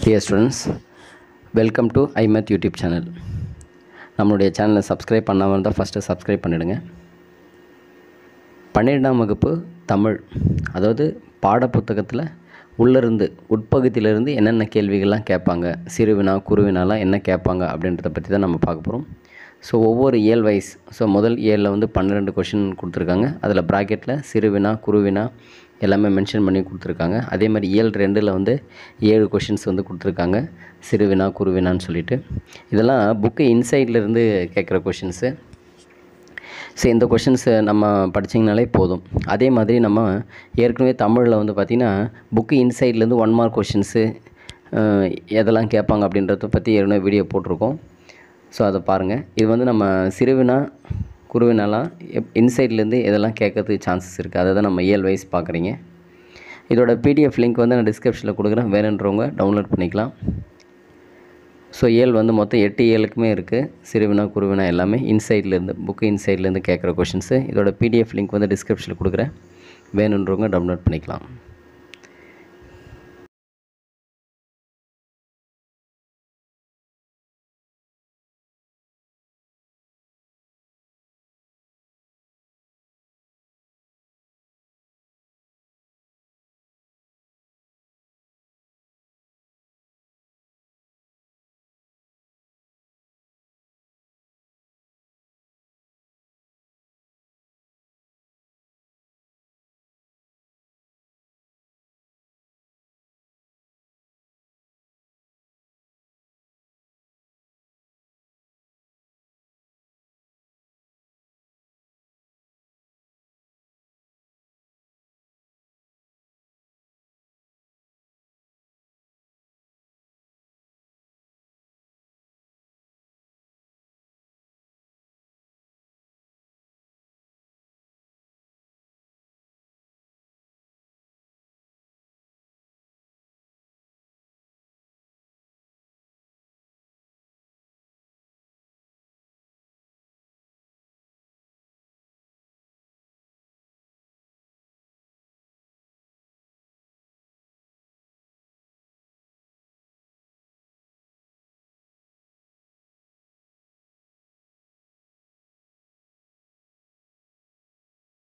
dear students welcome to ஐமத் YouTube channel நம்மளுடைய சேனலை சப்ஸ்கிரைப் பண்ணாமல் இருந்தால் ஃபஸ்ட்டு சப்ஸ்கிரைப் பண்ணிவிடுங்க பன்னிரெண்டாம் வகுப்பு தமிழ் அதாவது பாடப்புத்தகத்தில் உள்ளிருந்து உட்பகுதியிலிருந்து என்னென்ன கேள்விகள்லாம் கேட்பாங்க சிறுவினா குருவினாலாம் என்ன கேட்பாங்க அப்படின்றத பற்றி தான் நம்ம பார்க்க போகிறோம் ஸோ ஒவ்வொரு இயல் வைஸ் ஸோ முதல் இயலில் வந்து பன்னிரெண்டு கொஷின் கொடுத்துருக்காங்க அதில் ப்ராக்கெட்டில் சிறுவினா குருவினா எல்லாமே மென்ஷன் பண்ணி கொடுத்துருக்காங்க அதே மாதிரி இயல் ரெண்டில் வந்து ஏழு கொஷின்ஸ் வந்து கொடுத்துருக்காங்க சிறுவினா குருவினான்னு சொல்லிட்டு இதெல்லாம் புக்கு இன்சைட்லேருந்து கேட்குற கொஷின்ஸு ஸோ இந்த கொஷின்ஸை நம்ம படிச்சிங்கனாலே போதும் அதே மாதிரி நம்ம ஏற்கனவே தமிழில் வந்து பார்த்திங்கன்னா புக்கு இன்சைட்லேருந்து ஒன் மார்க் கொஷின்ஸு எதெல்லாம் கேட்பாங்க அப்படின்றத பற்றி ஏற்கனவே வீடியோ போட்டிருக்கோம் ஸோ அதை பாருங்கள் இது வந்து நம்ம சிறுவினா குருவினாலாம் இன்சைட்லேருந்து இதெல்லாம் கேட்கறதுக்கு சான்சஸ் இருக்குது அதை தான் நம்ம இயல் வைஸ் பார்க்குறீங்க இதோட பிடிஎஃப் லிங்க் வந்து நான் டிஸ்கிரிப்ஷனில் கொடுக்குறேன் வேணுன்றவங்க டவுன்லோட் பண்ணிக்கலாம் ஸோ இயல் வந்து மொத்தம் எட்டு இயலுக்குமே இருக்குது சிறுவினா குருவினா எல்லாமே இன்சைட்லேருந்து புக்கு இன்சைட்லேருந்து கேட்குற கொஷின்ஸு இதோட பிடிஎஃப் லிங்க் வந்து டிஸ்கிரிப்ஷனில் கொடுக்குறேன் வேணுன்றவங்க டவுன்லோட் பண்ணிக்கலாம்